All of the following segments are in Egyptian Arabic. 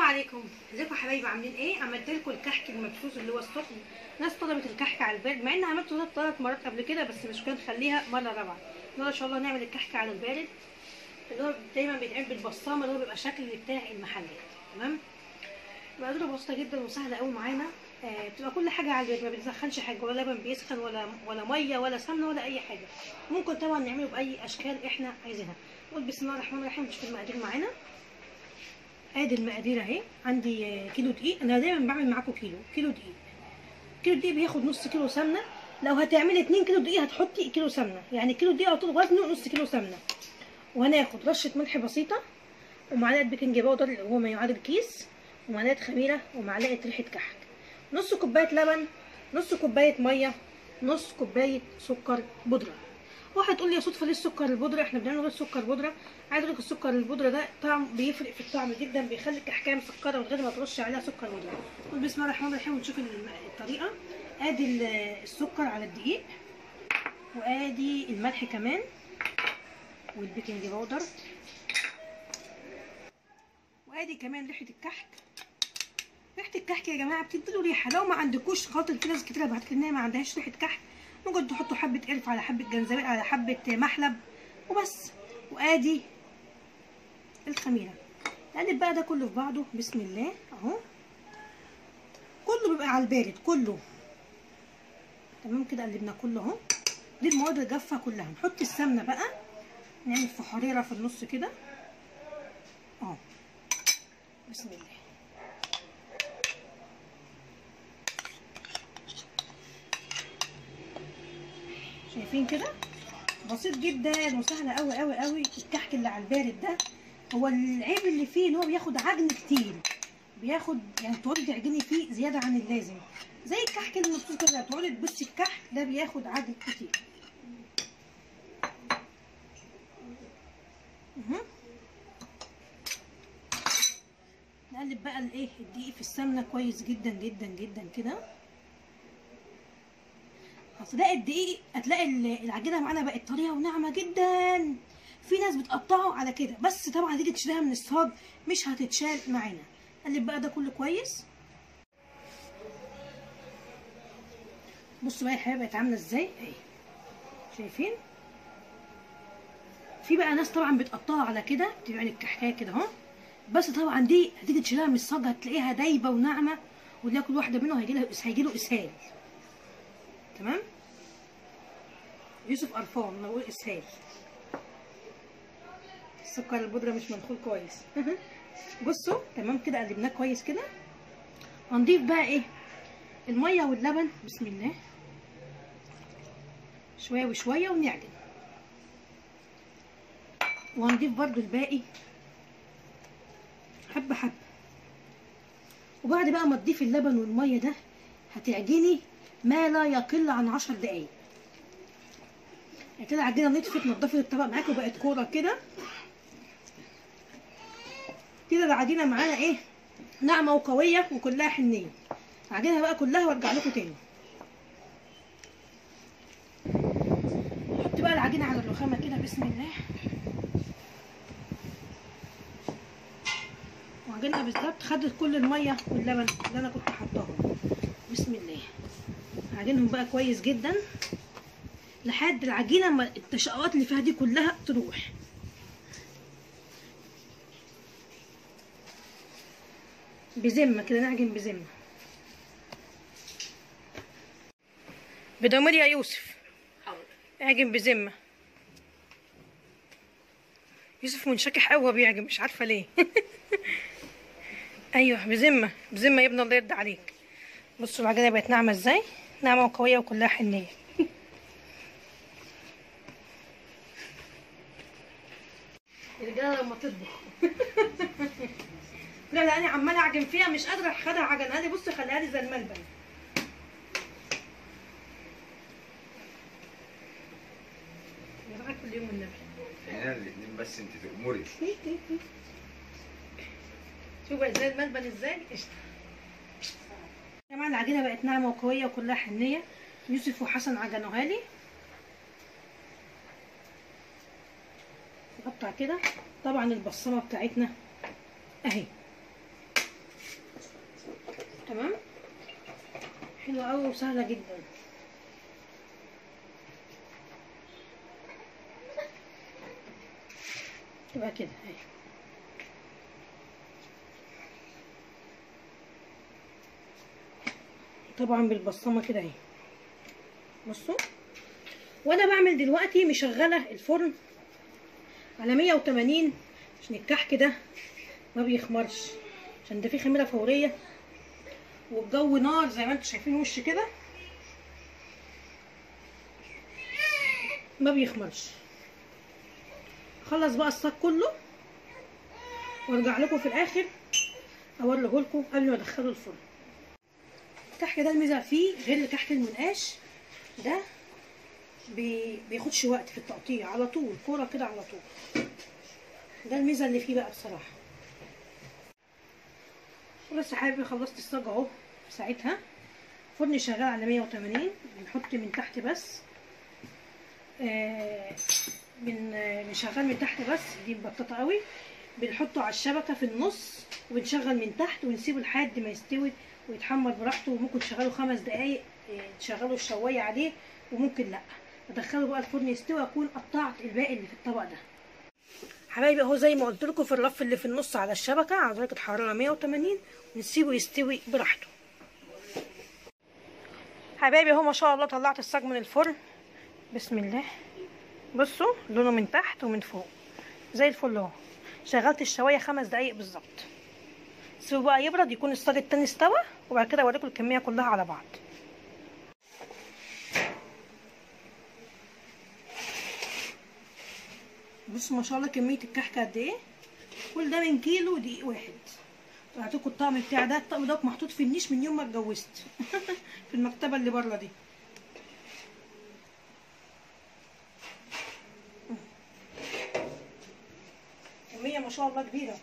عليكم ازيكم يا حبايبي عاملين ايه عملت لكم الكحك المبسوس اللي هو السخن ناس طلبت الكحك على البارد مع اني عملته ثلاث ثلاث مرات قبل كده بس مش كده نخليها مره رابعه النهارده ان شاء الله نعمل الكحك على البارد اللي هو دايما بيتعمل بالبصامه اللي هو بيبقى شكل بتاع المحلات تمام مقاديره بسيطه جدا وسهله قوي معانا آه بتبقى كل حاجه على البارد ما بتسخنش حاجه ولا لبن بيسخن ولا ولا ميه ولا سمنه ولا اي حاجه ممكن طبعا نعمله باي اشكال احنا عايزينها نقول بسم الله الرحمن الرحيم نشوف المقادير معانا ادي المقادير اهي عندي كيلو دقيق انا دايما بعمل معاكم كيلو كيلو دقيق كيلو دقيق بياخد نص كيلو سمنه لو هتعملي 2 كيلو دقيق هتحطي كيلو سمنه يعني كيلو دقيق على طول وزنه نص كيلو سمنه وهناخد رشه ملح بسيطه ومعلقه بيكنج باودر اللي هو ما يعادل كيس ومعلقه خميره ومعلقه ريحه كحك نص كوبايه لبن نص كوبايه ميه نص كوبايه سكر بودره واحد تقول لي يا صدفه ليه السكر البودره احنا بنعمل غير سكر بودره عايز اقول لك السكر البودره ده طعم بيفرق في الطعم جدا بيخلي الكحكايه مسكره من غير ما ترش عليها سكر بودره قول بسم الله الرحمن الرحيم ونشوف الطريقه ادي السكر على الدقيق وادي الملح كمان والبيكنج باودر وادي كمان ريحه الكحك ريحه الكحك يا جماعه بتديله ريحه لو ما عندكوش خاطر في ناس كتير بعتت ان هي ما عندهاش ريحه كحك ممكن تحطوا حبه قرفه على حبه جنزبيل على حبه محلب وبس وادي الخميره نقلب بقى ده كله في بعضه بسم الله اهو كله بيبقى على البارد كله تمام كده قلبنا كله اهو دي المواد الجافه كلها نحط السمنه بقى نعمل فحريره في النص كده اهو بسم الله شايفين كده بسيط جدا وسهل قوي قوي قوي الكحك اللي على البارد ده هو العيب اللي فيه ان هو بياخد عجن كتير بياخد يعني تقعدي تعجني فيه زياده عن اللازم زي الكحك المبسوط كده تقعدي تبصي الكحك ده بياخد عجن كتير اها نقلب بقى الايه الدقيق في السمنه كويس جدا جدا جدا كده هتلاقي الدقيق هتلاقي العجينه معانا بقت طريه وناعمه جدا في ناس بتقطعه على كده بس طبعا هتيجي تشيلها من الصاج مش هتتشال معانا قلب بقى ده كله كويس بصوا بقى الحبايه بقت عامله ازاي اهي شايفين في بقى ناس طبعا بتقطعها على كده بتعمل الكحكايه كده اهو بس طبعا دي هتيجي تشيلها من الصاج هتلاقيها دايبه وناعمه وتلاقي كل واحده منهم هيجي لها هيجي له اسهال تمام يوسف قرفان نقول اسهال السكر البودره مش منخول كويس بصوا تمام كده قلبناه كويس كده هنضيف بقى ايه الميه واللبن بسم الله شويه وشويه ونعجن وهنضيف برضو الباقي حبه حبه وبعد بقى ما تضيفي اللبن والميه ده هتعجني ما لا يقل عن عشر دقايق يعني كده العجينه نطفت نضفت الطبق معاك وبقت كوره كده كده العجينه معانا ايه ناعمه وقويه وكلها حنيه العجينه بقى كلها وارجع لكم تاني نحط بقى العجينه على الرخامه كده بسم الله وعجينها بالظبط خدت كل الميه واللبن اللي انا كنت حطاهم بسم الله هعجنهم بقى كويس جدا لحد العجينه ما التشققات اللي فيها دي كلها تروح بذمه كده نعجن بذمه بضمير يا يوسف اعجن بذمه يوسف منشكح قوي بيعجن مش عارفه ليه ايوه بذمه بذمه يا ابني الله يرضى عليك بصوا العجينه بقت ناعمه ازاي ناعمه وقويه وكلها حنيه الرجاله لما تطبخ لا لا انا عماله اعجن فيها مش قادره اخدها عجنها لي بصي خليها لي زي الملبن يا بقى كل يوم والنبي احنا الاثنين بس انت تأمري شوف بقت زي الملبن ازاي قشطه يا جماعه العجينه بقت ناعمه وقويه وكلها حنيه يوسف وحسن عجنوها لي نقطع كده طبعا البصمه بتاعتنا اهي تمام حلوه قوي وسهله جدا تبقى كده اهي طبعا بالبصمه كده اهي بصوا وانا بعمل دلوقتي مشغله الفرن على 180 عشان الكحك ده ما بيخمرش عشان ده فيه خميره فوريه والجو نار زي ما انتم شايفين وش كده ما بيخمرش خلص بقى الصاج كله وارجع لكم في الاخر اوريه لكم قبل ما ادخله الفرن الكحك ده الميزه فيه غير الكحك المنقاش ده بي- بياخدش وقت في التقطيع على طول كوره كده على طول ده الميزه اللي فيه بقى بصراحه بس يا حبيبي خلصت الصاج اهو في ساعتها فرن شغال على 180 بنحط من تحت بس آه من آه، بنشغل من تحت بس دي مبططه قوي بنحطه على الشبكه في النص وبنشغل من تحت ونسيبه لحد ما يستوي ويتحمر براحته وممكن تشغله خمس دقايق آه، تشغلوا الشوايه عليه وممكن لا ادخله بقى الفرن يستوي اكون قطعت الباقي اللي في الطبق ده حبايبي اهو زي ما قلت لكم في الرف اللي في النص على الشبكه على درجه حراره 180 ونسيبه يستوي براحته حبايبي اهو ما شاء الله طلعت الصاج من الفرن بسم الله بصوا لونه من تحت ومن فوق زي الفل اهو شغلت الشوايه خمس دقايق بالظبط سيبه بقى يبرد يكون الصاج التاني استوى وبعد كده اوريكم الكميه كلها على بعض بصوا ما شاء الله كميه الكحك قد ايه كل ده من كيلو دقيق واحد اعطيكم الطقم بتاع ده الطقم ده محطوط في النيش من يوم ما اتجوزت في المكتبه اللي بره دي كميه ما شاء الله كبيره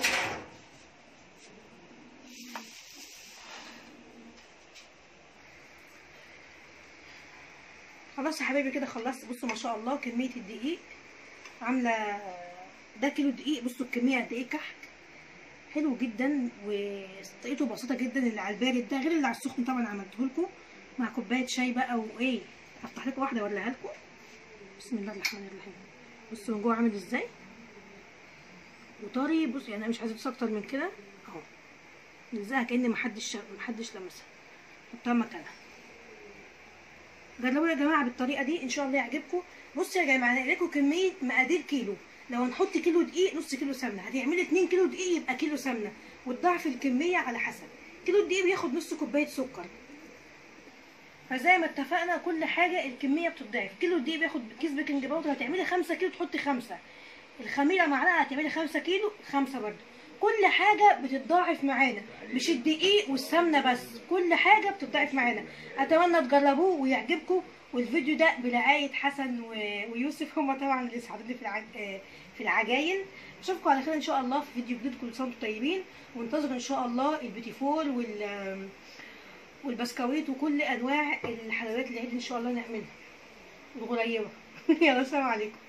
خلاص يا حبايبي كده خلصت بصوا ما شاء الله كميه الدقيق عامله ده كيلو دقيق بصوا الكميه قد ايه كحك حلو جدا وطريقته بسيطه جدا اللي على البارد ده غير اللي على السخن طبعا عملته لكم مع كوبايه شاي بقى وايه هفتح لكم واحده اوريها لكم بسم الله الرحمن الرحيم بصوا من جوه عامل ازاي وطري بص يعني انا مش عايزه ادوس اكتر من كده اهو نلزقها كأن محدش محدش لمسها حطها مكانها جربوا يا جماعه بالطريقه دي ان شاء الله يعجبكم بصوا يا جماعه انا لكم كميه مقادير كيلو لو هنحط كيلو دقيق نص كيلو سمنه هتعملي 2 كيلو دقيق يبقى كيلو سمنه وتضاعف الكميه على حسب كيلو الدقيق بياخد نص كوبايه سكر فزي ما اتفقنا كل حاجه الكميه بتضاعف كيلو الدقيق بياخد كيس بيكنج باودر هتعملي 5 كيلو تحطي 5 الخميره معلقه هتعملي 5 كيلو 5 برضه كل حاجه بتتضاعف معانا مش الدقيق والسمنه بس كل حاجه بتتضاعف معانا اتمنى تجربوه ويعجبكم والفيديو ده برعايه حسن و- ويوسف هما طبعا اللي ساعدوني في العج... آه، في العجاين اشوفكم على خير ان شاء الله في فيديو جديد كل سنه وانتم طيبين وانتظروا ان شاء الله البيتي فور وال آم، والبسكويت وكل انواع الحلويات اللي عيد ان شاء الله نعملها الغريبه يلا سلام عليكم